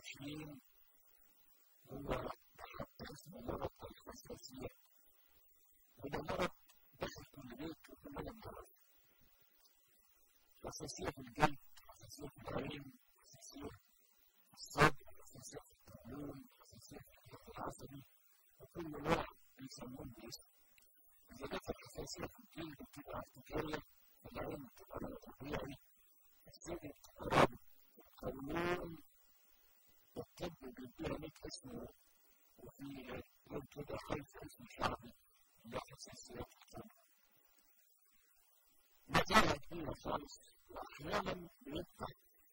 20 هو حتى اسمه مرض الحساسية وده مرض دخل كل بيت وكلنا بنعرف حساسية في الجلد حساسية في العين حساسية في الصدر حساسية في القولون حساسية في الجهاز العصبي وكل نوع بيسموه باسم إذا جت الحساسية في الجلد بتبقى ارتجالية في العين بتبقى مرض طبيعي في الصدر بتبقى مرض في القولون الطب بيديها لك اسمه وفي يوم كده خلف اسم شعبي اللي حساسية القلب مسألة كبيرة خالص وأحيانا بيبقى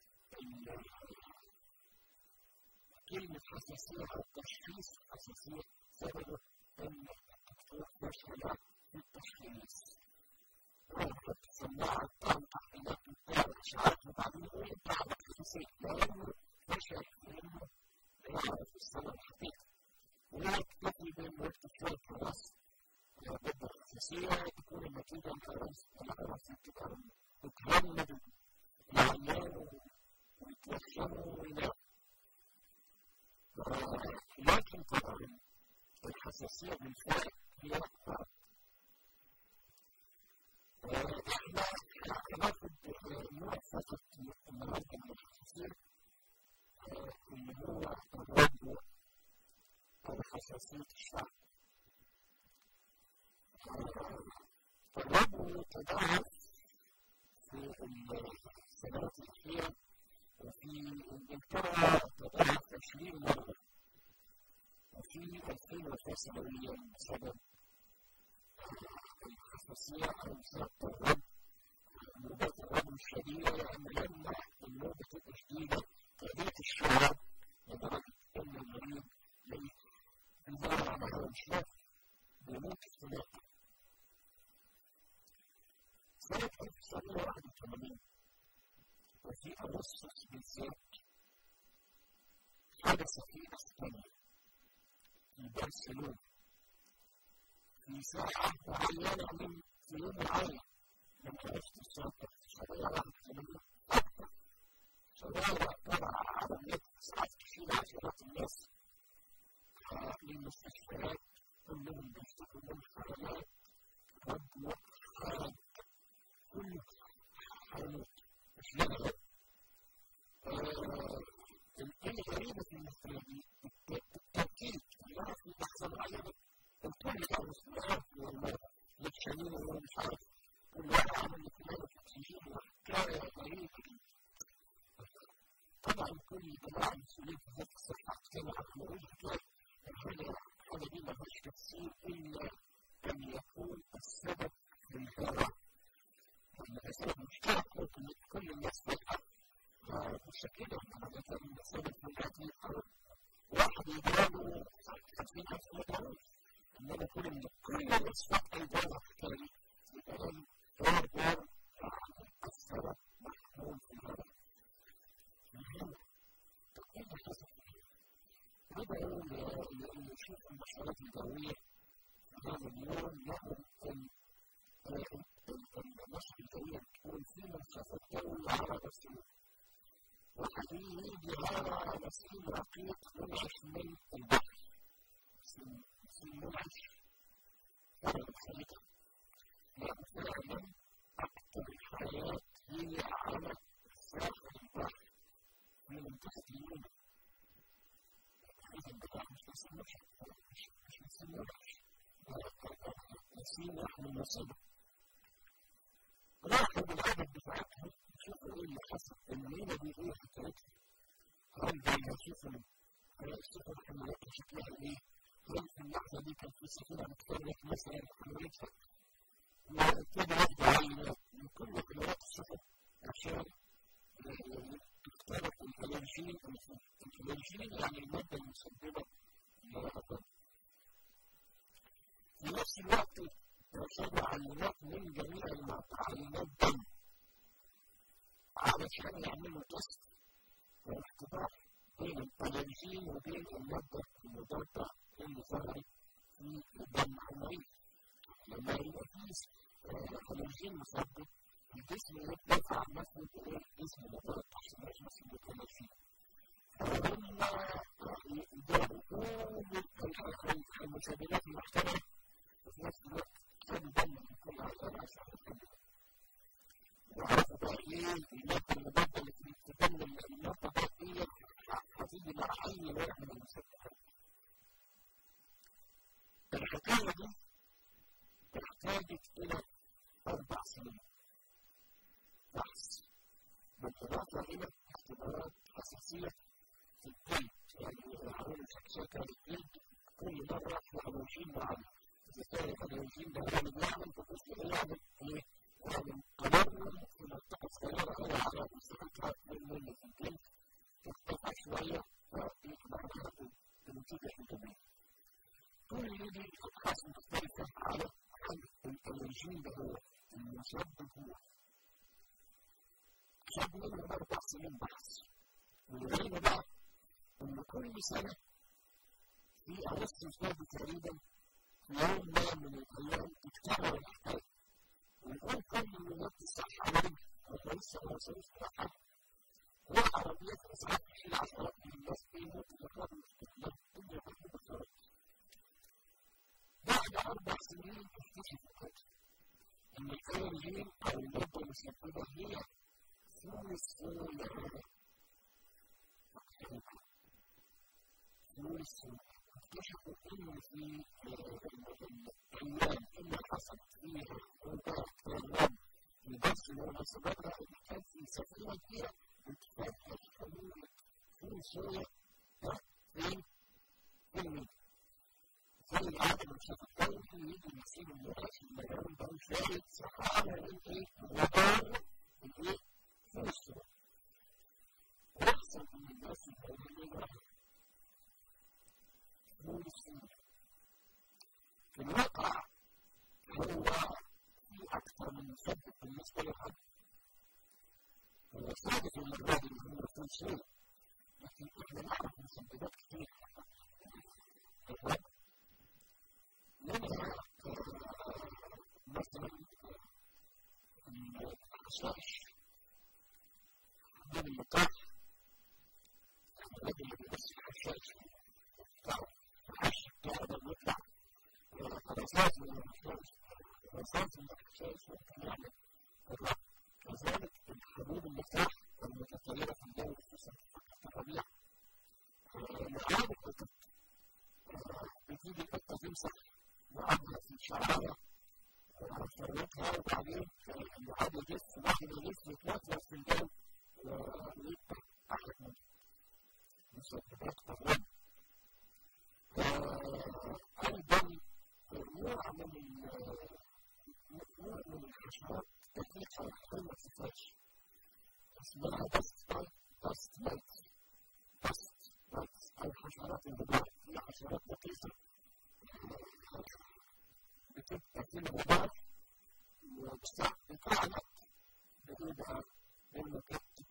كلمة حساسية أو تشخيص حساسية سببه إن الدكتور فشل في التشخيص ويحط سماعة بتاع تحليلات وبتاع إشعاعات وبعدين يقول أنت عندك حساسية لأنه فشل في إنه يعرف السبب الحقيقي ويكتفي بإنه يكتب شوية خلاص ضد الحساسية تكون النتيجة الخلاص الخلاص تبقى بتهمد العيان ويتوخموا وينام لكن طبعا الحساسية بالفعل هي أكبر احنا هناخد نوع فقط النهارده من الحساسية اللي هو الربو أو حساسية الشعب الربو تضاعف في السنوات الأخيرة وفي إنجلترا تضاعف 20 مرة وفي 2000 وفاة سنويا بسبب الحساسية أو بسبب الرب نوبات الرب الشديدة لأن لما النوبة تبقى شديدة تأذية الشعب لدرجة إن المريض بيدور على هواء الشرف بيموت استناقة سنة 1981 وفي أغسطس بالذات حدث في أسبانيا في برشلونة في ساعة معينة من في يوم معين من أغسطس سنة 1981 أكثر شوارع طبعا على النت ساعات تشيل عشرات الناس للمستشفيات كلهم بيشتكوا من حالات رب حاد كل حالات مش لغة الغريبة في المسألة دي التأكيد إنها في لحظة معينة الكل كان مسؤول والمرضى متشالين ومش عارف كل واحد عمل اهتمام في الأكسجين وحكاية غريبة طبعا كل جماعة مسؤولين في ذات الصحة كانوا يقولوا حكاية الحاجة الحاجة دي ما فيش تفسير إلا أن يكون السبب في الهواء السبب مشترك ممكن كل الناس فجأة مش كده إنما كان السبب في الأكل أو واحد يجربه خمسين ألف متعود إنما كل من كل الناس فجأة يجرب الحكاية يبقى دور دور السبب محمول في الهواء الهواء تقييم حسب بدأوا يشوفوا المسارات الجوية في هذا اليوم لهم المسار الجوية تكون في منخفض جوي على نسيم واحد يجي على نسيم رقيق منعش من البحر نسيم منعش فعلا الحقيقة لأن فعلا أكثر الحياة هي على ساحل البحر في منطقة اليونان إذا بقى مش نسيم وحش مش نسيم وحش نسيم وحش من نصيبه راحوا بالعدد بتاعتهم يشوفوا ايه اللي حصل المينا دي ايه حكايتها هل ده يشوفوا يشوفوا الحملات شكلها ايه هل في اللحظة دي كان في سفينة بتكلف مثلا حملتها وابتدى ياخدوا عينات من كل قنوات السفن عشان تختلف الهيدروجين الهيدروجين يعني المادة المسببة للغضب في نفس الوقت خدوا عينات من جميع عينات دم علشان يعملوا تست واختبار بين الهيدروجين وبين المادة المضادة اللي ظهرت في دم المريض لما يبقى فيه هيدروجين مسبب الجسم يدفع نفسه إلى الجسم مضاد عشان يحمس المكان فيه المسابقات المحتملة وفي نفس الوقت خدوا بالهم من كل هذا عشان يكملوا وعرفوا بقى ايه المادة المضادة اللي بتكمل المادة دي هتيجي مع أي نوع من المسابقات. الحكاية دي احتاجت إلى أربع سنين بحث بالإضافة إلى اختبارات حساسية في الجلد يعني عملوا شكشكة للجلد كل مرة احنا عايشين معانا إذا كان احنا عايشين ده هو اللي بيعمل فبص يعمل إيه؟ يعمل تمرن في منطقة صغيرة أوي على مساحتها 2 مللي في الجلد ترتفع شوية فيطلع لها بنتيجة إيجابية. كل دي أبحاث مختلفة على عن الألرجين ده هو المسبب هو خد منهم أربع سنين بحث والغريبة بقى إن كل سنة في أغسطس الفادي تقريبا في يوم ما من الأيام اكتمل الحكاية ويقول كل وزارة الصحة علينا هو لسه ما وصلوش لحاجة والعربيات أسعار تشيل عشرات من الناس بيموتوا بكرة مستقبل الدنيا كلها بتفرج بعد أربع سنين اكتشفوا كده إن الألرجين أو المادة المسببة هي فلوسفول فلوسفول اكتشفوا ان في الايام اللي حصلت فيها اوضاع ايام لبس مناسباتها اللي كان في سفينه كبيره بتفتح حلول فول صويا فين؟ في الميديا زي العادة مش هتتكلم يجي يسيب النقاش المجال ده مش لاقي صحابة من ايه؟ وضار الايه؟ فول الصويا واحسن من الناس الموجودين واحد في الواقع هو في أكثر من مسبب بالنسبة لحد هو ثابت المرة دي إن هو في شيء لكن إحنا نعرف مسببات كثير منها مثلا الحشائش من المطاح الذي يلبس الحشائش بتاعه الحش بتاعه بيطلع رصاص من الحشائش رصاص من الحشائش ممكن يعمل الرق كذلك الحبوب المفتاح المتطلبة في الجو خصوصا في الربيع لعاب القطط بتيجي القطة تمسح لعابها في شعرها فرتها وبعدين اللعاب يجف بعد ما يجف يتلطلط في الجو ويبقى أحد من مسببات الرب أيضا نوع من نوع من الحشرات تكليف حول ما تفاش اسمها بست بست ميت بست ميت أو حشرات الغبار هي حشرات دقيقة بتبقى في الغبار وبتعلق بتبقى بالمكتب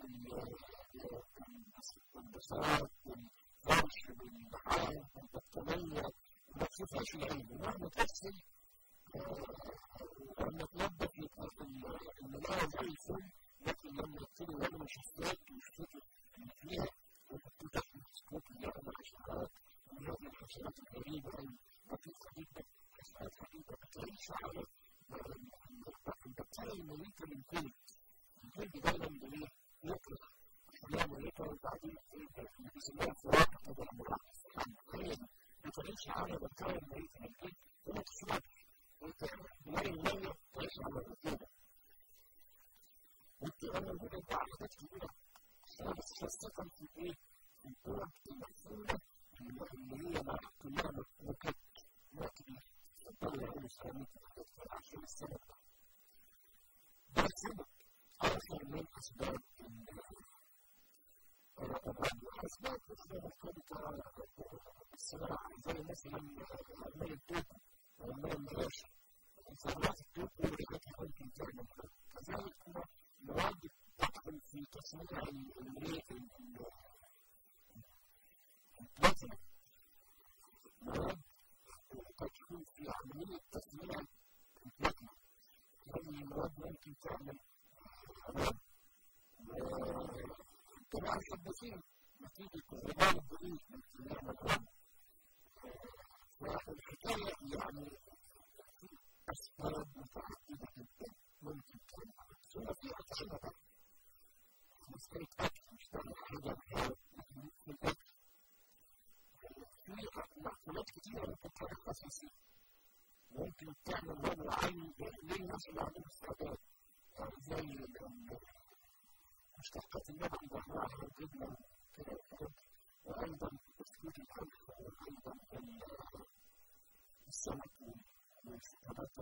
البصرات والفرش والبحار والبطانية ما تشوفهاش العين ومهما تغسل لما تنظف الملاية زي الفل لكن لما يغسلوا ولا مشفات ويشوفوا اللي فيها ويحطوا تحت الميكروسكوب يلاقوا الحشرات ومن هذه الحشرات الغريبة أو دقيقة جدا حشرات غريبة بتعيش على البكتيريا الميتة من الجلد الجلد دايما بايه؟ يطلق خلايا ميتة وبعدين اللي بيسموها فواكه تدمرات هي دي بتعيش على بكتيريا الميتة من الجلد وما تشربش مية المية تعيش على الرطوبة والبكتيريا موجودة بقى حاجات كبيرة بس خاصة في ايه؟ في الكرة المقفولة اللي هي كلها مكت مكت تفضل يقول السلام عشان السبب ده ده سبب آخر من أسباب أسباب أسباب مرتبطة بالصناعة زي مثلا عمال التوكو وعمال النقاش صناعة التوكو وريحتها ممكن تعمل كذلك هو مواد تدخل في تصنيع البلاتينم مواد تدخل في عملية تصنيع البلاتينم هذه المواد ممكن تعمل حمام طبعا الحباسين نتيجة غبار بعيد من كلام الرب فالحكاية يعني في أسباب متعددة جدا ممكن تكون ثم في أطعمة مسألة أكل مش تعمل حاجة في الأكل في مأكولات كتيرة ممكن تعمل خساسية ممكن تعمل وضع عين للناس اللي عندهم استعداد زي مشتقات اللبن وأنواعها والجبنة كده وأيضا بسكوت القمح وأيضا السمك والسكرات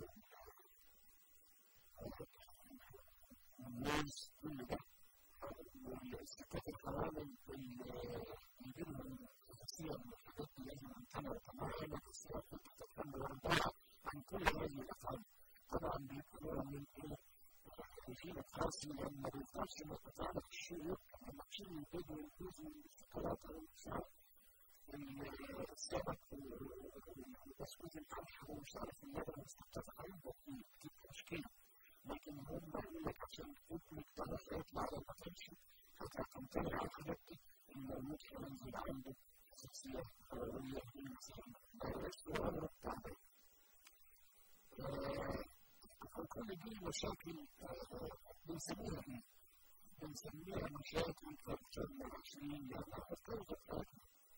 والموز كل ده والسكات الحوامل اللي بينهم تفسير من الحاجات اللي لازم نمتنع تماما تفسير فتحة الحمل والبيع عن كل هذه الأفعال طبعا بيكونوا من إيه في خاص لما بيفضلش متفاعل الشيء لما تشيل البيض والجوز والشوكولاته والشعر السمك وبسكوت القمح ومش عارف اللبن والسكر هيبقى في تشكيل لكن هم يقول لك عشان ابنك ده هيطلع لما تمشي هتعتمد على الحاجات دي المولود هينزل عنده شخصية حيوية مثلا فيروس وعمره بتاع ده فكل دي مشاكل بنسميها ايه؟ بنسميها مشاكل في القرن العشرين يعني أفكار بتاعتنا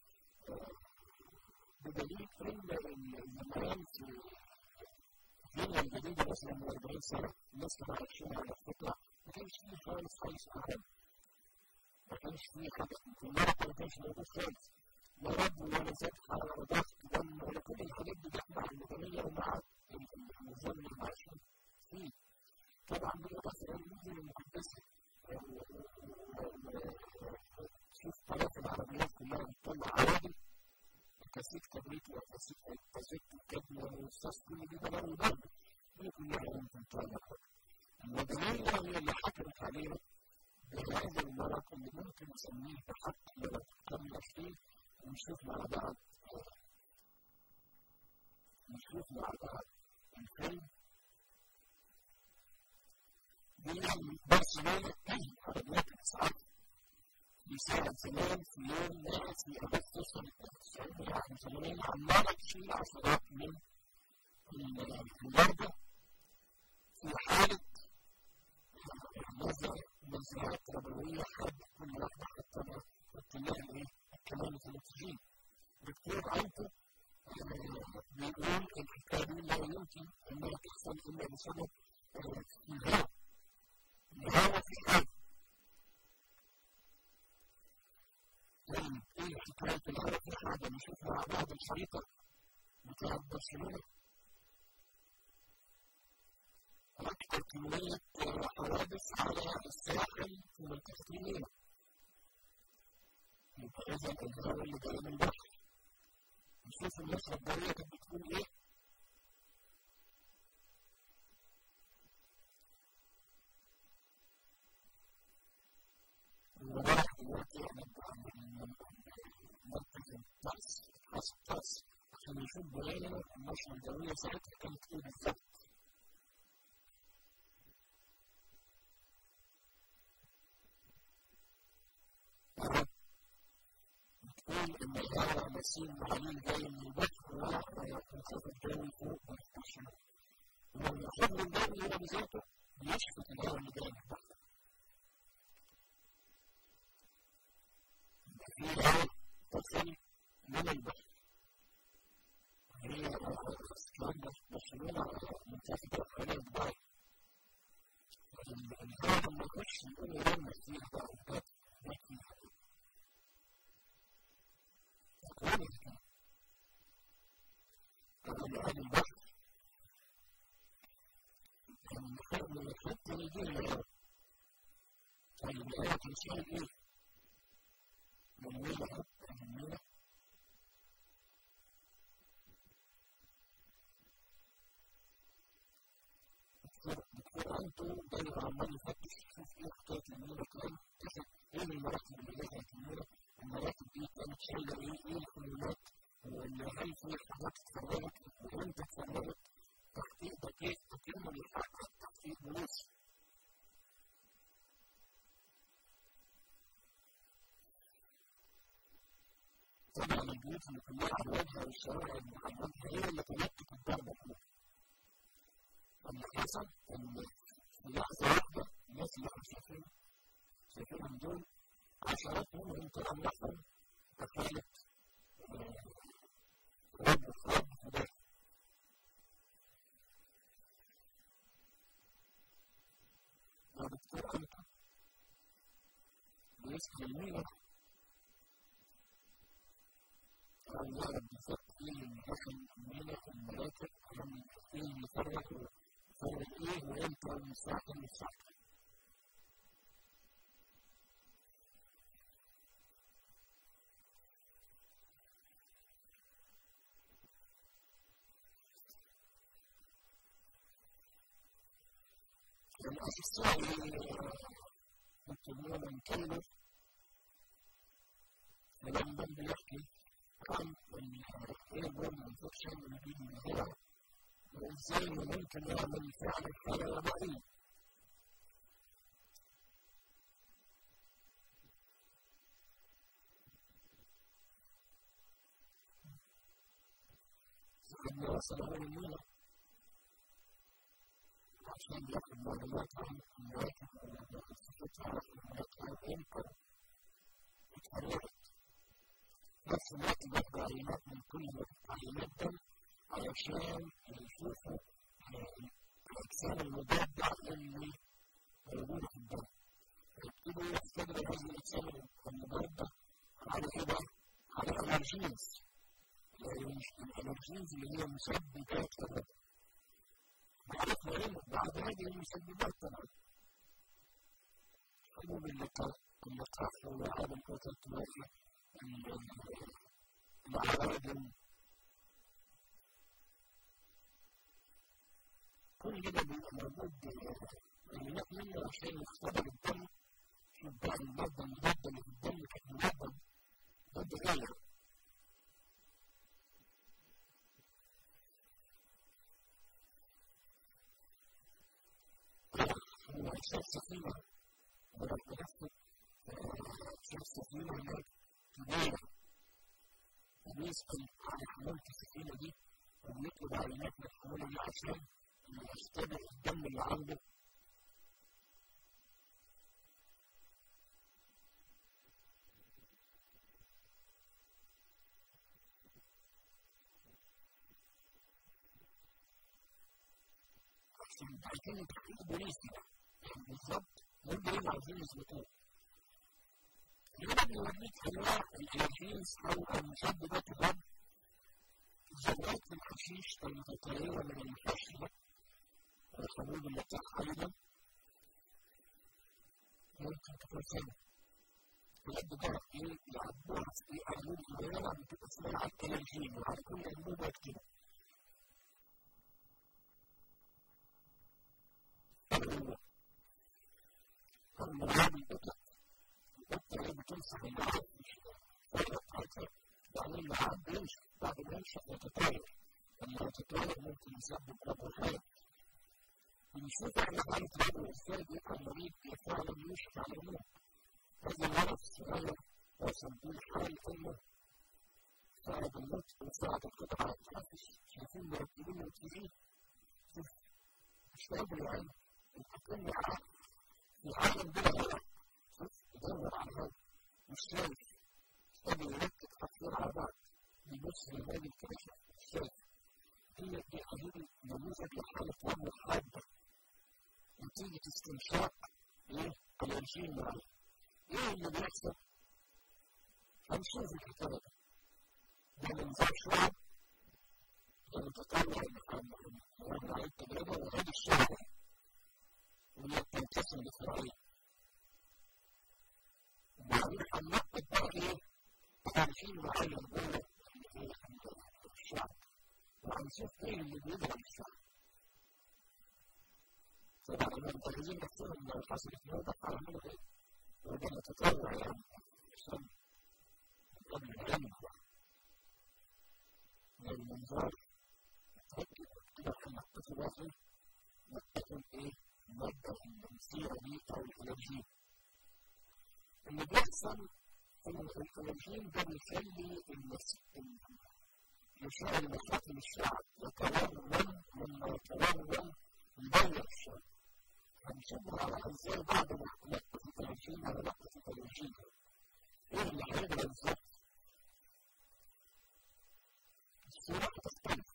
بدليل ان زمان في الدنيا الجديدة مثلا من 40 سنة الناس كانوا عايشين على الفطرة ما كانش فيه خالص خالص أعلام ما كانش فيه حاجة المرض ما كانش موجود خالص لا رد ولا فتحة ولا ضغط دم ولا كل الحاجات دي جت مع المدنية ومع النظام اللي عايشين فيه طبعا بالإضافة إلى المدن المقدسة شوف طريقة العربيات كلها بتطلع عوادم كاسيت كبريت وكاسيت كاسيت كبنة والصوص كل دي بلاوي برضه دي كلها ممكن تطلع المدنية هي اللي حكمت علينا بهذا المرض اللي ممكن نسميه بحق مرض القرن العشرين ونشوف مع بعض نشوف مع بعض الفيلم بيعمل برشلونة عربيات الإسعاف في سنة زمان في يوم مات في أغسطس سنة 1981 عمالة تشيل عشرات من المرضى في حالة نزلات ربوية حد كل واحدة حتى اتجاه الإيه؟ الكلام في الأكسجين دكتور عيطة بيقول الحكاية دي لا يمكن أنها تحصل إلا بسبب الهواء الهواء في حاجة طيب ايه حكاية الهواء في حاجة نشوف مع بعض الخريطة بتاعت برشلونة أكثر كمية حوادث على الساحل في منطقة المينا يبقى إذا الهواء اللي جاي من البحر نشوف النصرة الجوية كانت بتكون إيه وراح دلوقتي هنبدأ من مركز الطقس خاص الطقس عشان نشوف بعيننا النشرة الجوية ساعتها كانت ايه بالظبط بتقول إن الهواء نسيم عليه جاي من البحر والمنخفض الجوي فوق مرتفع والمنخفض الجوي هو بذاته بيشفط الهواء اللي جاي من البحر في هواء تصل من البحر هي اسكان برشلونة منتفضة حوالين دبي الهواء لما يخش يقوم يرمس فيها بقى وبات لكن تكون كده أما هذا البحر كان خير من الحتة يجي الهواء طيب الهواء كان شيء ايه؟ جميلة جميلة دكتور أنتو دايما عمال يفتش يشوف إيه حكاية الميلة كان اكتشف إيه المراكب اللي لها الميلة المراكب دي كانت شايلة إيه إيه الحمولات وهل في حاجات اتفرجت وإمتى اتفرجت تحقيق دقيق تكمل يحقق تحقيق بوليس البيوت اللي كلها على الواجهه والشوارع اللي على الواجهه هي اللي تلقت الضربه كلها. اللي حصل ان في لحظه واحده الناس اللي احنا شايفينهم شايفينهم دول عشرات منهم طلع لهم كفاله رب رب فداه. يا دكتور انت بيسأل المية أو يعرف بالظبط إيه اللي داخل المية المراتب أو إيه اللي فرق فرق إيه وإمتى والساعة كام الساعة كام. الأخصائي دكتور من كيلر لما بيحكي عن الايربورن انفكشن اللي بيجي من الهواء وازاي ممكن يعمل فعلا حاله وبائيه سيدنا وصل هو المينا عشان ياخد معلومات عن المواقف وصفتها ومواقفها امتى اتحركت نفس الوقت بياخدوا عينات من كل عينات دم علشان يشوفوا الأجسام المضادة اللي موجودة في الدم. يبتدوا يختبروا هذه الأجسام المضادة على إيه بقى؟ على الألرجينز. الألرجينز اللي هي مسببات الرد. بعرفنا إيه؟ بعد هذه المسببات طبعا. حبوب اللقاح وعدم قوة التوافق العوادم كل ده بيبقى موجود معلومات منه عشان يختبر الدم شوف بقى المادة المضادة اللي في الدم كانت مضادة ضد ايه هو شاف سفينة ورب نفسه شاف سفينة هناك كبيرة وبيسأل عن حمولة السفينة دي وبيطلب عينات من الحمولة دي عشان يختبر الدم اللي عنده عشان عايزين تحقيق بوليسي يعني بالظبط ممكن ايه عايزين يثبتوه هنا بيوريك انواع الالرجينز او المسببات الرد ذرات الحشيش المتطهرة من الفشل الحبوب اللقاح ايضا ممكن تكون سنة بجد ده ايه يعبوها في ايه انبوب صغيرة بتبقى اسمها الالرجين وعلى كل انبوبة كده المرض القطط القطة اللي بتمسح اللعاب الفايدة بتاعتها يعني اللعاب بيمشي بعد ما يمشي يتطاير لما يتطاير ممكن يسبب له حالة بنشوف احنا حالة العدوى ازاي بيبقى المريض فعلا يشفى على الموت هذا المرض الصغير وصل بيه الحال انه ساعد الموت وساعد القطع على التنفس شايفين مركبين الاكسجين مش قادر يعني الحكومة معاه في عالم بلا هواء يدور على الهواء مش شايف مش قادر يركب حاجتين على بعض بيبص للراجل كده مش شايف هي دي حبيبي نموذج لحالة وهم حادة نتيجة استنشاق ايه الأنشين معاه ايه اللي بيحصل؟ هنشوف الحكاية دي ده منظار شعب ده متطلع من عن التجربة وهذه الشعب وهي بتنقسم لفرعين وبعدين هننقط بقى ايه تعريفين معين جوه الشعب وهنشوف ايه اللي بيضرب الشعب طبعا المنتهزين نفسهم لو حصلت موضة هيعملوا ايه؟ وده متطوع يعني عشان قبل العلم من المنظار متأكد كده احنا نحتفظ فيه نتقن ايه؟ المادة المثيرة دي أو الألرجين. اللي بيحصل الرجيم ده بيخلي يشاء المخاطب الشعب يتورم مما يتورم يضيع الشعب هنشوف على ازاي بعد ما نقطة الترجيم على نقطة الترجيم ايه اللي هيجرى بالظبط الصورة هتختلف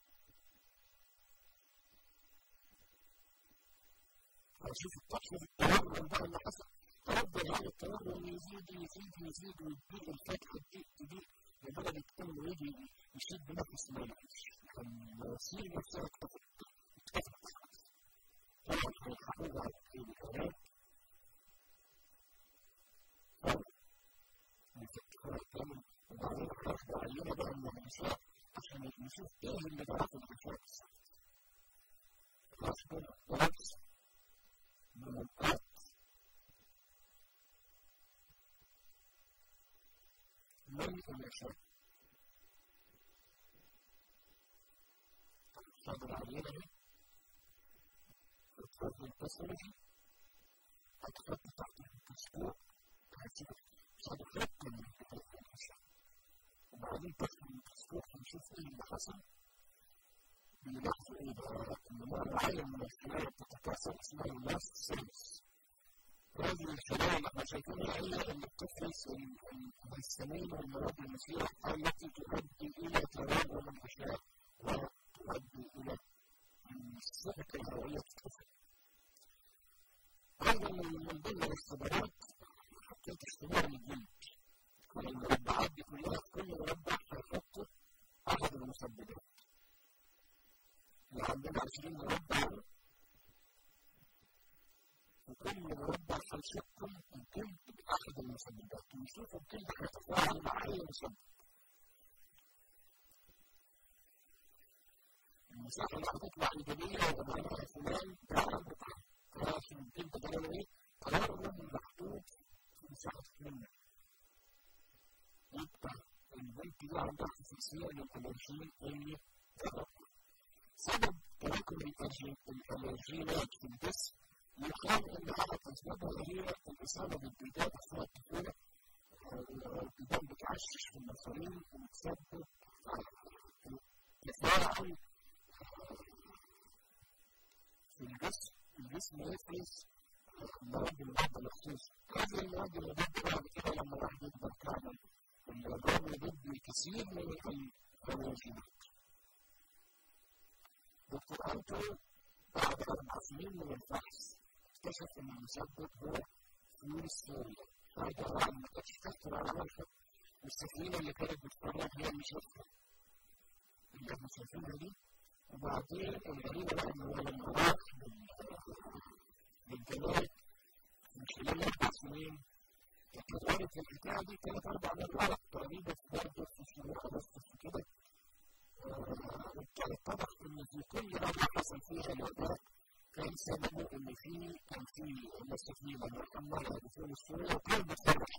هنشوف التحفظ التورم بقى اللي حصل تفضل على التورم يزيد يزيد يزيد ويديك الفتحة دي تضيق لدرجة إنه يجي يشد نفس ما يعيش المواسير نفسها اتفقت اتفقت طبعا هيحافظ على الكلام نفكر كامل وبعدين هياخدوا علينا بقى المهندسات عشان نشوف ايه اللي جرى في الغشاء خلاص كده ونفس من الأرض من الأشياء صادر علينا الفرد البصري هتحط تحت الميكروسكوب هتشوف صادر رقم من الأشياء وبعدين تحت الميكروسكوب هنشوف ايه اللي حصل بنلاحظ ايه بقى ان نوع معين من الخلايا بتتكاثر اسمها اللاست سيلز هذه الخلايا اللي احنا شايفينها هي اللي بتفرز الهستامين والمواد المثيرة التي تؤدي إلى تراجع الغشاء وتؤدي إلى الصحة الهوائية تتكسر. أيضا من ضمن الاختبارات حطيت اختبار الجلد كل المربعات دي كلها كل مربع هيحط أحد المسببات. عندنا 20 مربع وكل مربع هيشكل الجلد بأحد المسببات ونشوف الجلد هيتفاعل مع أي مسبب. المساحة اللي هتطلع إيجابية ومعناها فلان ده بتاع خلاص الجلد ده له إيه؟ قرار محدود في مساحة منه. يبقى البنت دي عندها حساسية للألرجين اللي جرب. سبب تراكم الألرجينات في الجسم يقال ان احد اسبابها هي الاصابه بالبيدان اثناء الطفوله البيدان بتعشش في المصارين وبتسبب تفاعل في الجسم الجسم يفرز مواد المضادة مخصوصة هذه المواد المضادة بعد كده لما الواحد يقدر تعمل الرغم ضد كثير من الفواجبات دكتور أنتو بعد أربع سنين من البحث اكتشف ان المسبب هو فلوس سوريا هذا طبعا ما كانتش تخطر على بالها والسفينة اللي كانت بتتفرج هي اللي شافها اللي احنا شايفينها دي وبعدين الغريبة بقى ان هو لما راح للجمارك من خلال أربع سنين اتكررت الحكاية دي ثلاث أربع مرات تقريبا برضه في شهور أغسطس وكده وكان اتضح إن في كل مرة حصل فيها الوباء كان سببه ان في كان في لسه في لما حملها دخول السوريا وكان بيتصرف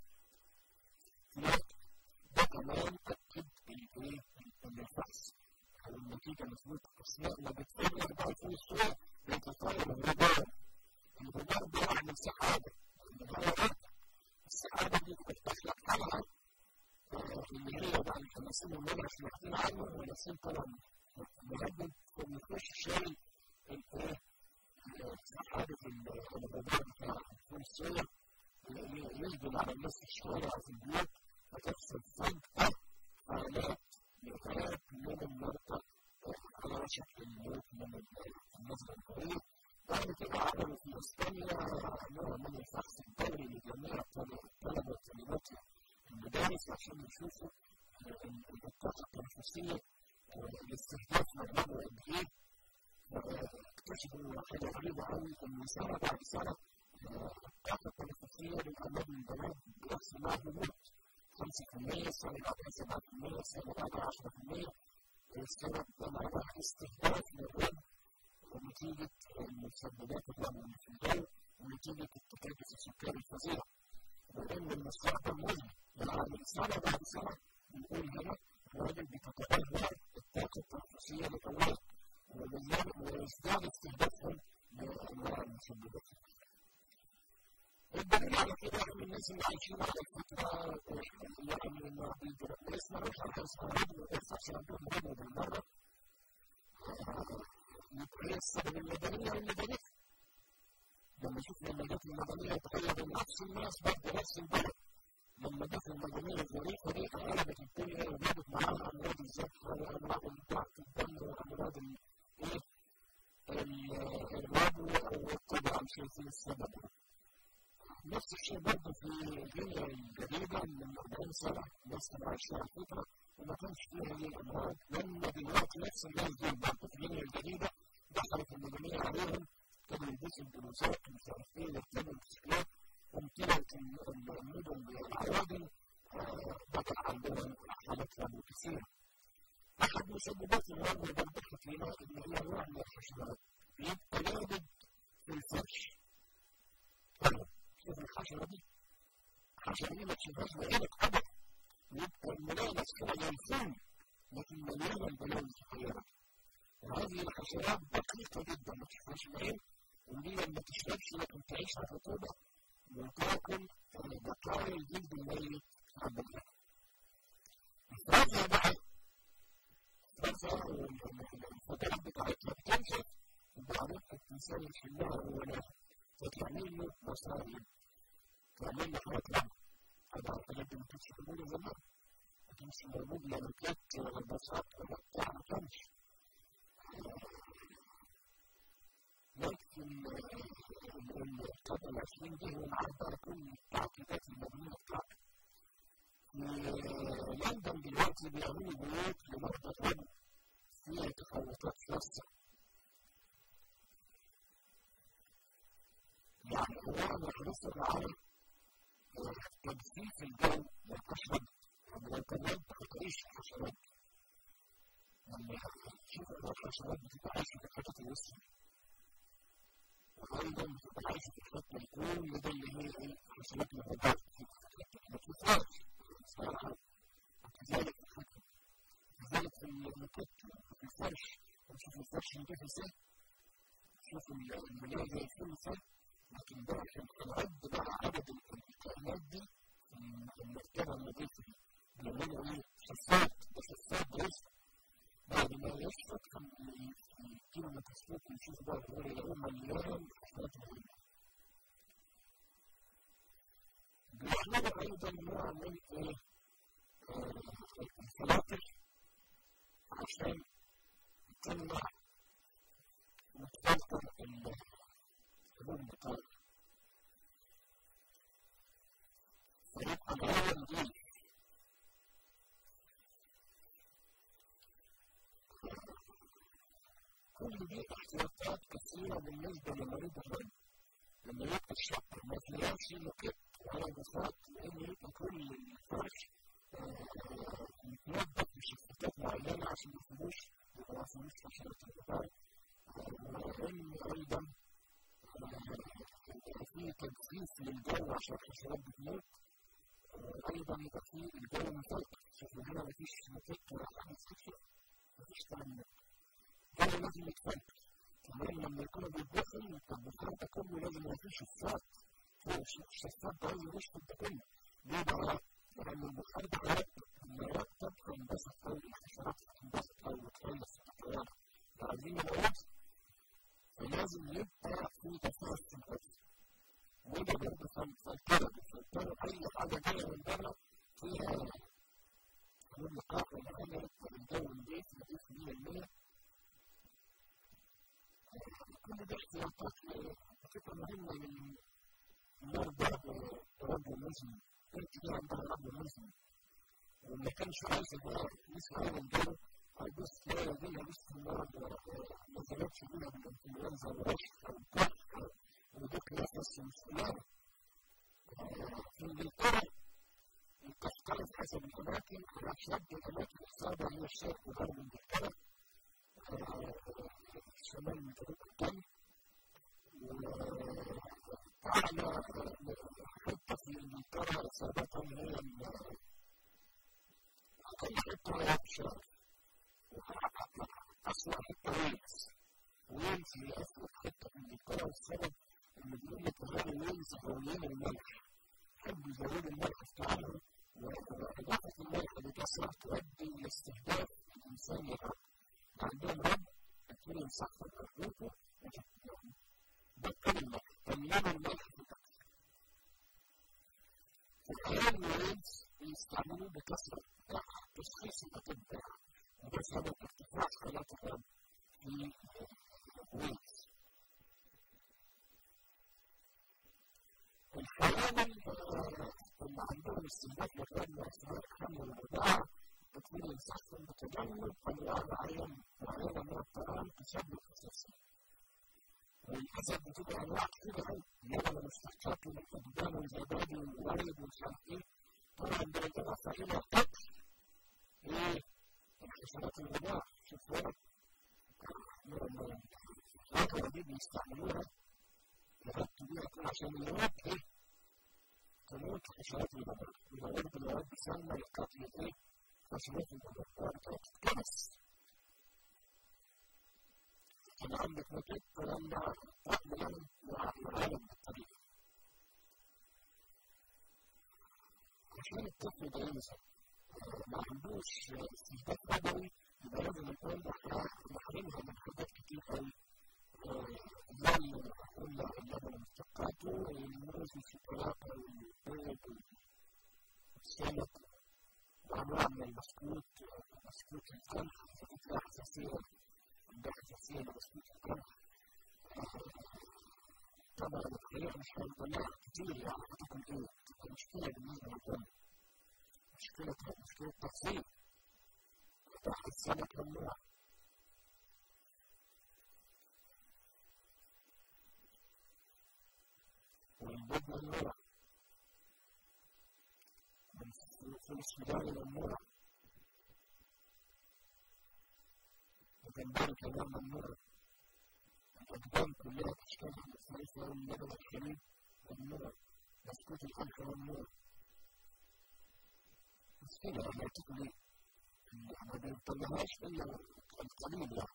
ده كمان اكد الايه ان الفحص او النتيجه مظبوطه اثناء ما بتفرغ بقى دخول السوريا بيتطور الغبار الغبار ده يعمل سحابه الغبار السحابه دي بتفتح لك حلقه اللي هي بقى الخمسين اللي مش واخدين عنه وناسين طبعا مهدد انه يخش شايل الايه سحابة الغبار بتاع الفرنسية يهجم على الناس في الشوارع وفي البيوت وتحصل فجأة حالات مئات من المرضى على وشك الموت من النظرة الكورية بعد كده عملوا في اسبانيا نوع من الفحص الدوري لجميع الطلبة وطالبات المدارس عشان يشوفوا الطاقة التنفسية الاستهداف مرضى قد ايه اكتشفوا حاجة غريبة قوي إن سنة بعد سنة الطاقة التنفسية للأولاد من البنات بيحصل معاها هبوط 5% السنة اللي بعدها 7% السنة اللي بعدها 10% السبب ده معناها استهداف للرب ونتيجة المسببات اللي في الجو ونتيجة التكدس السكري الفظيع وإن المستقبل مهم يعني سنة بعد سنة بنقول هنا الراجل بتتدهور الطاقة التنفسية للأولاد ويزداد استهدافهم لأنواع المسببات الدليل على كده ان الناس اللي عايشين على الفتره يعني انه الناس ما لهمش حاجه اسمها ما يحصلش عندهم هدوء بالمره يبقى هي السبب المدنيه والمدنيه لما شفنا المجالات المدنيه تخيل ان نفس الناس برضه نفس البلد لما جت المدنيه الظريفه دي قلبت الدنيا وجابت معاها امراض الزكاه وامراض الضغط الدم وامراض الايه الربو او طبعا شايفين السبب نفس الشيء برضه في الدنيا الجديدة من 40 سنة الناس كانوا عايشين على الفطرة وما كانش فيها هذه الأمراض لما دلوقتي نفس الناس دول برضه في الدنيا الجديدة دخلت المدنية عليهم كانوا يلبسوا البلوزات ومش عارف ايه يركبوا الموتوسيكلات وامتلأت المدن بالعوادم بقى عندهم حالات ربو كثيرة. أحد مسببات الربو برضه حكينا إن هي نوع من الحشرات بيبقى لابد في الفرش. طيب شوف الحشرة دي الحشرة دي ما تشوفهاش بعينك أبدا يبقى الملامس كده ينفون لكن مليانة البلاوي الصغيرة وهذه الحشرات دقيقة جدا ما تشوفهاش بعين ودي ما تشربش لكن تعيش على الرطوبة وتاكل بقايا الجلد الميت عند الأكل. إفرازها بقى إفرازها والفترات بتاعتها بتنشف وبعدين الإنسان يحلها هو نافع فتعمل له مصاري تعمل له حاجات لعب طبعا الحاجات دي ما كانتش موجودة زمان ما كانش موجود لا مكات ولا بساط ولا بتاع ما كانش لكن القرن العشرين دي هو معاه بقى كل التعقيدات المبنية بتاعته في لندن دلوقتي بيعملوا بيوت لمرضى الربو فيها تفاوتات خاصة يعني هو حديث الرعاية تجفيف الجو والحشرات يعني لو كان ينبغي تعيش الحشرات لما تشوف الحشرات بتبقى عايشة في الحتت الوسطى وأيضا بتبقى عايشة في الحتة الكل ده اللي هي إيه حشرات الغدار ما تشوفهاش كذلك كذلك في المكت في الفرش نشوف الفرش نضيف ازاي نشوف الملاية زي الفل ازاي لكن ده عشان نعد بقى عدد الكائنات دي في المكتبة النظيفة دي بيعملوا ايه؟ شفاط ده شفاط بس بعد ما يشفط كان يجيبوا ميكروسكوب ويشوفوا بقى الغور يلاقوه مليان حشرات مهمة. بيعملوا أيضا نوع من ايه؟ الفلاتر عشان تمنع وتفلتر الحبوب بتاعتها فيبقى الهواء نضيف كل دي احتياطات كثيرة بالنسبة لمريض الرب لما يبقى الشقة ما فيهاش مكت ولا بساط لأن يبقى كل الفرش متنظف بشفتات معينة عشان ما يفيهوش ما يفيهوش حشرات الغبار وإن أيضا يبقى فيه تجفيف للجو عشان الحشرات بتموت أيضا يبقى فيه الجو مفلتر شوفوا هنا مفيش مفك ولا حاجة تكشف مفيش كلام ده الجو لازم يتفلتر كمان لما يكونوا بيتدخل يبقى البخار ده كله لازم يبقى فيه شفاط فوق الشفاط ده لازم يشفط ده كله ليه بقى؟ لأن البخار ده هيرتب لما يرتب هينبسط أوي الحشرات هتنبسط أوي وتخلص التطورات فعايزين العلاج فلازم يبقى في تفاعل في الأكل وده برضه فلترة بتفلتروا أي حاجة جاية من بره فيها حلول لقاح ولا حاجة يبقى الجو نضيف نضيف 100% كل ده احتياطات بتبقى مهمة للمرضى برجل مزمن كانت دي عندها رجل مزمن وما كانش عايز بقى يسمع عن الجو هيبص تلاقي دي لسه المرض ما زالتش بيها بالانفلونزا ورشح او كح ودوك نفس مش قليلة في انجلترا تختلف حسب الاماكن على شد الاماكن الصعبة هي الشرق وغرب انجلترا شمال من جنوب الجنوب وأعلى حتة في إنجلترا إصابة هي أقل حتة هي يابشاير أسوأ حتة ويلز ويلز هي أسوأ حتة في إنجلترا والسبب اللي بيقول لك هذا ويلز حوالين الملح يحبوا يزودوا الملح بتاعهم وإضافة الملح بكثرة تؤدي لاستهداف الإنسان للرب عندهم رب يبتدي يسخن أرجوكم ده كلمة كلمة الملح في الأكل في الحياة الويلز بيستعملوه بكثرة تشخيص الأطباء وده سبب ارتفاع حالات الرب في ويلز الحيوان اللي عندهم استهلاك للرد واثناء حمل الرضاعة بتكون ينصحهم بتجنب انواع معينه معينه من الطعام تسبب حساسيه. وللاسف بتبقى انواع كتير قوي اللبن المستحقات والقدام والزبادي والورد ومش عارف ايه طبعا ده بالاضافه الى قتل ايه الحشرات الرضاعه شوف هنا الحاجه دي بيستعملوها يحطوا بيها كل عشان يموت ايه تموت حشرات البدن يبقى برضه المواد بتسمى لقتل ايه حشرات البدن تتكنس كان عندك مكت لما تحمل وعالم بالطريقة عشان الطفل ده ينزل ما عندوش استهداف بدني يبقى لازم يكون محرمها من حاجات كتير قوي زي قلنا اللبن المشتقات والموز والشوكولاته والبيض والسمك وانواع من البسكوت بسكوت القمح فيها حساسيه عندها حساسيه لبسكوت القمح طبعا الحقيقه مش هنطلعها كتير يعني هتاكل ايه؟ تبقى مشكله بالنسبه للكل مشكله مشكله تغذيه تحت السمك ممنوع والبيض ممنوع في السودان ممنوع الجمبري كمان ممنوع الأجبان كلها تشتغل مختلفة واللبن الحليب ممنوع بسكوت القمح ممنوع بس كده لما تاكل ما بيطلعهاش إلا القليل يعني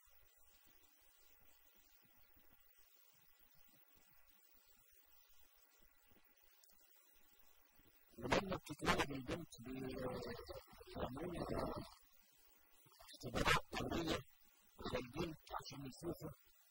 ولما بتتولد البنت بيعملوا اختبارات دورية على البنت عشان يشوفوا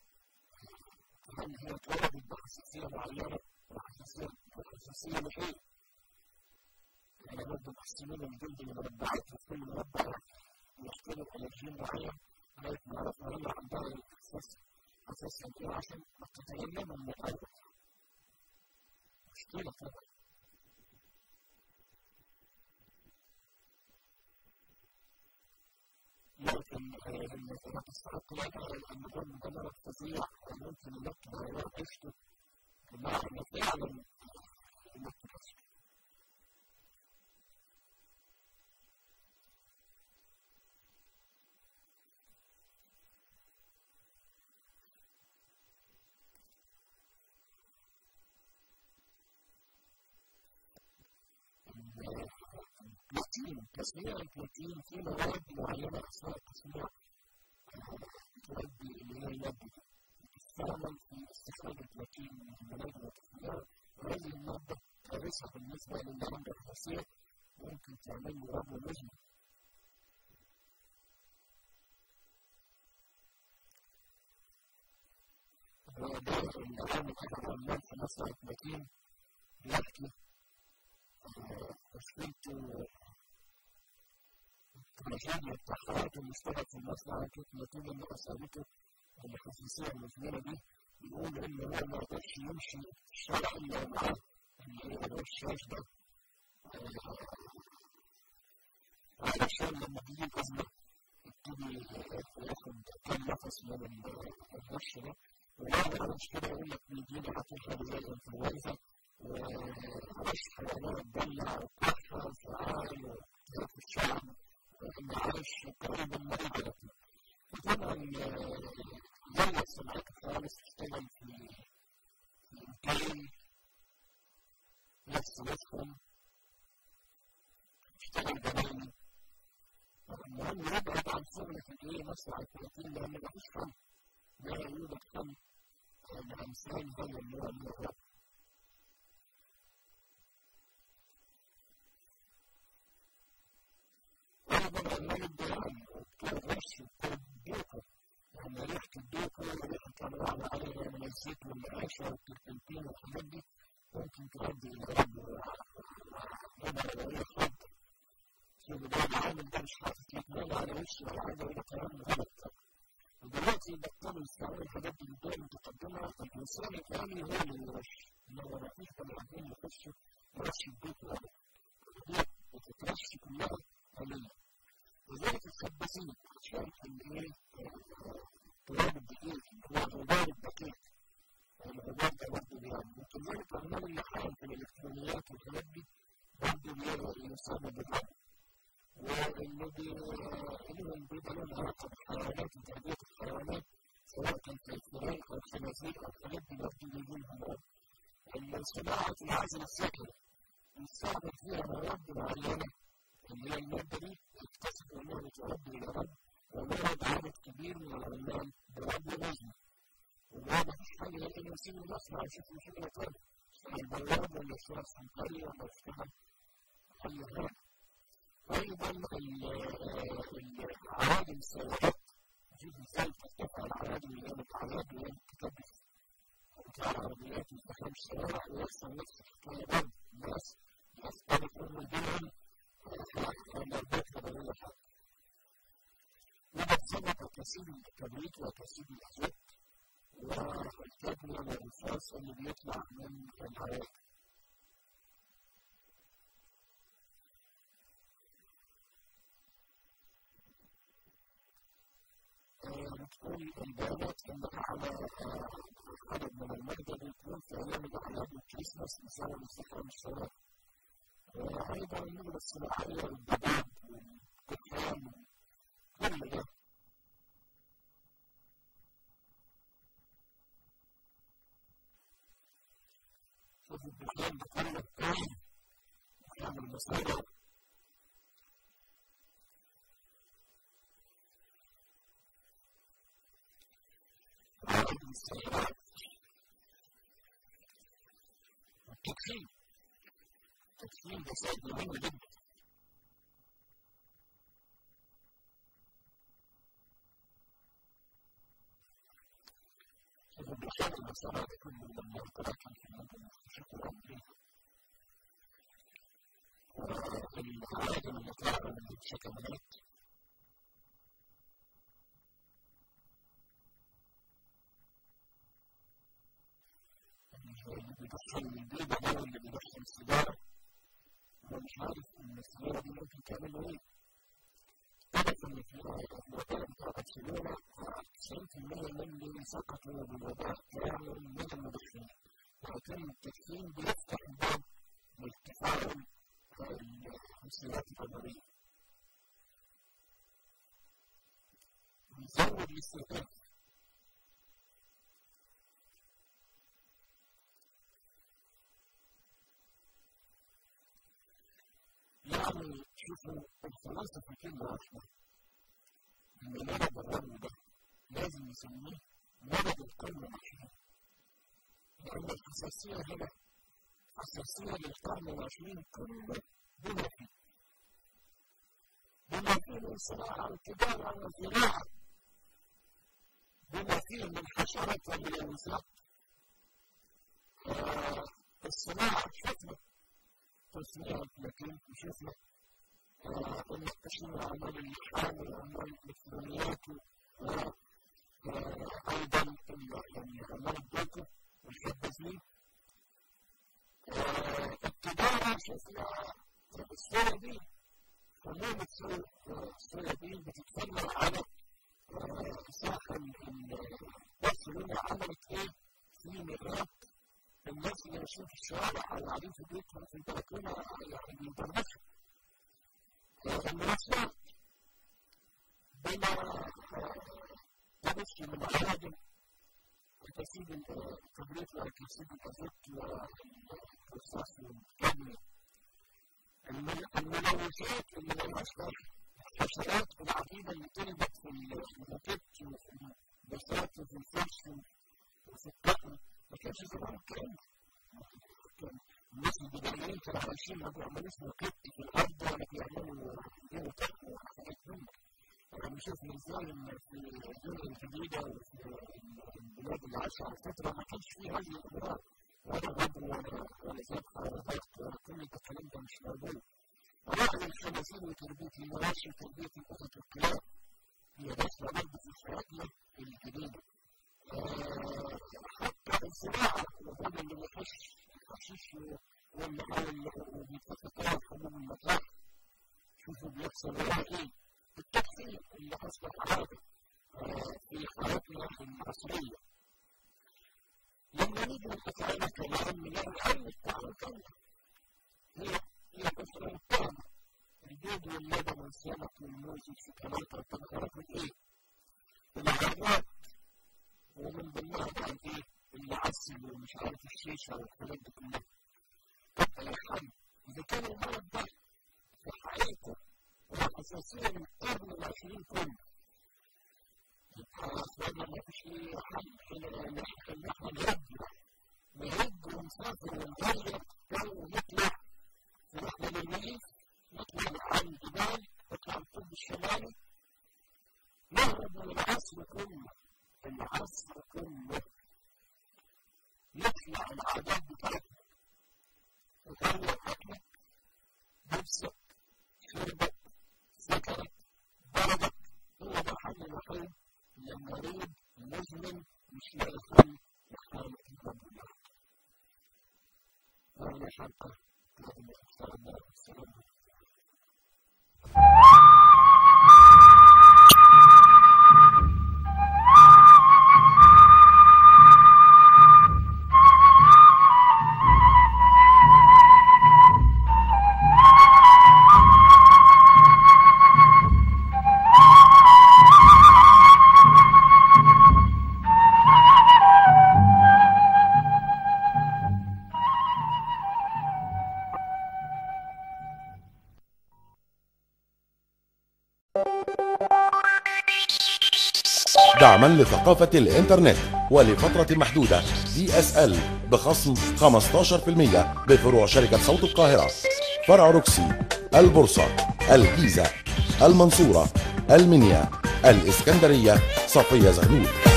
هل هي اتولدت بحساسية معينة وحساسية وحساسية لإيه؟ يعني برضه مقسمين الجلد لمربعات وكل مربع يختلف على جين معين لغاية ما عرفنا هي عندها حساس حساسية إيه عشان تتجنبها من الأول. مشكلة طبعا. لكن المسألة تستحق لها أن يكون مجرد فظيع ممكن يمكن غير عيشته بمعنى فعلا يمكن عيشته. البروتين تصنيع البروتين في مواد معينة أثناء التصنيع تؤدي اللي هي المادة دي تستعمل في استخراج البروتين من المناجم وتصنيعه وهذه المادة كارثة بالنسبة للي عنده حساسية ممكن تعمل له ربو مزمن وده اللي عامل أحد عمال في مصنع البروتين بيحكي مشكلته التراجيديا بتاع حياته اللي اشتغل في المصنع كانت نتيجة إن أصابته الحساسية المزمنة دي بيقول إن هو ما يقدرش يمشي في الشارع إلا معاه اللي هو الشاش ده علشان لما تيجي الأزمة يبتدي ياخد كام نفس من الرش ده ولما مش كده يقول لك بيجيلي على طول حاجة زي الإنفلونزا ورش حيوانات تدلع وكحة وفعال وزيت الشعب اللي عايش قريب من مريض فطبعا زي السمعات خالص تشتغل في في مكان نفس مسكن تشتغل جمالي المهم يبعد عن شغل في الايه مصنع البروتين لان مفيش فن لا يوجد فن الإنسان هو اللي هو الرب أيضا عمال الدهان والرش والدوكو يعني ريحة الدوكو وريحة أنواع عليها من الزيت والنقاشة والتربنتين والحاجات دي ممكن تؤدي إلى رب وعمل وهي خطة في بداية العالم ده مش حاطط يتمنى على وشه ولا حاجة ولا كلام غلط ودلوقتي بطلوا يستعملوا الحاجات دي بالدول المتقدمة الإنسان الآلي هو اللي يرش إنما ما فيش بني آدمين يخشوا يرش البيت ولا هي بتترش كلها آلية لذلك الخبازين عشان الإيه تراب الدقيق هو غبار الدقيق الغبار ده برضه بيعمل وكذلك عمال اللحام في الإلكترونيات والحاجات دي برضه يصاب بالرب والذي لهم بيبقى لهم علاقة بالحيوانات وتربية الحيوانات سواء كان في الفئران أو الخنازير أو الحاجات دي برضه بيجي لهم صناعة العزل السكري يستعمل فيها مواد معينة اللي هي المادة دي اكتشفوا انها بتؤدي الى رد ومرض عدد كبير من العمال برد وزن وما فيش حل غير انه يسيب المصنع يشوف له شغله تاني يشتغل بواب ولا يشتغل سمكري ولا يشتغل اي حاجة أيضا العوادم السيارات في مثال ترتفع العوادم اللي هي الأعياد اللي هي بتكبس بتاع العربيات وتدخل الشوارع ويحصل نفس الحكاية برضه الناس يختلفوا من بينهم ولا البيت ولا حاجة يوجد سبب كثير من الكبريت وكثير من الأزوت والكبري والرصاص اللي بيطلع من العوادم بتقول البيانات انها على عدد من المرضى بيكون في ايام الاعياد والكريسماس بسبب استخدام الشباب وايضا النجمه الصناعيه والدباب والدخان كل ده شوف الدخان ده كله دخان المصاري السيارات التدخين التدخين ده سبب مهم جدا الدخان المسارات كل لما يتراكم في المدن بشكل عميق والعوادم المتعبة من الشكلات اللي بيدخن البيضة ده واللي بيدخن السيجارة هو مش عارف إن السيجارة دي ممكن تعمل له إيه. تعرف إن في الوباء بتاع برشلونة 90% من اللي سقطوا بالوباء كانوا من المدخنين. وكان التدخين بيفتح باب لارتفاع الانسيابات العمرية. بيزود الاستهداف يعني شوفوا الفلاسفة كلمة واحدة إن مرض الرب ده لازم نسميه مرض القرن العشرين لأن الحساسية هنا حساسية للقرن العشرين كله بما فيه بما فيه من صناعة والتجارة والزراعة بما فيه من حشرات والملوثات الصناعة شفنا تصنيع لكن شفنا انك تشمل اعمال اللحام واعمال الالكترونيات وايضا يعني اعمال الدوكو والخبازين التجاره شفنا الصويابين حمومة الصويابين بتتكلم على ساحل برشلونة عملت ايه في مرات الناس اللي ماشيين في الشوارع او قاعدين في بيوتهم في البلكونه يعني بيدرسوا المناسبات بما تبث من عدم تكسيب الكبريت وتكسيب الازوت والرصاص والكادميوم الملوثات اللي ملهاش داخل الحشرات العديدة اللي تنبت في الموكيت وفي البسات وفي الفرش وفي الطقم ما كانش زمان كان كان الناس البدائيين كانوا عايشين ما بيعملوش موكيت في الارض ولا بيعملوا بيعملوا طقم ولا حاجات من يعني شفنا ازاي ان في الدنيا الجديده وفي البلاد اللي عايشه على فتره ما كانش فيه هذه الامراض ولا غدر ولا ولا ذبح ولا ضغط ولا كل الكلام ده مش موجود ورغم الخنازير وتربيه المواشي وتربيه القطط والكلاب هي داخله برضه في حياتنا الجديده حتى الزراعه وهذا اللي بيخش الحشيش والمحل وبيتفقوا حبوب المطلع شوفوا بيحصل ايه التكفير اللي حصل عاده في حياتنا المصريه لما نيجي نتكلم كلام من العلم بتاعنا كله هي هي الاسره التامه البيض واللبن والسمك والموز والشوكولاته والطبخات والايه؟ والعرات ومن ضمنها بقى ايه؟ المعسل ومش عارف الشيشه والحاجات دي كلها. طب يا حاج اذا كان المرض ده في حياتكم وخصوصيا من قرن العشرين كله يبقى اخوانا ما فيش حل ان احنا نهج نهج ونسافر ونغير جو ونطلع ونحن للريف نطلع على الجبال نطلع القطب الشمالي نهرب من العصر كله العصر كله نطلع العادات بتاعتنا وغير اكلك لبسك شربك سكنك بلدك هو ده الحل الوحيد للمريض المزمن مش لاقي حل يحتاج الحمد لله. ولا شرطه لازم يختار الله السلام دعما لثقافة الإنترنت ولفترة محدودة دي اس ال بخصم 15% بفروع شركة صوت القاهرة فرع روكسي البورصة الجيزة المنصورة المنيا الإسكندرية صفية زغلول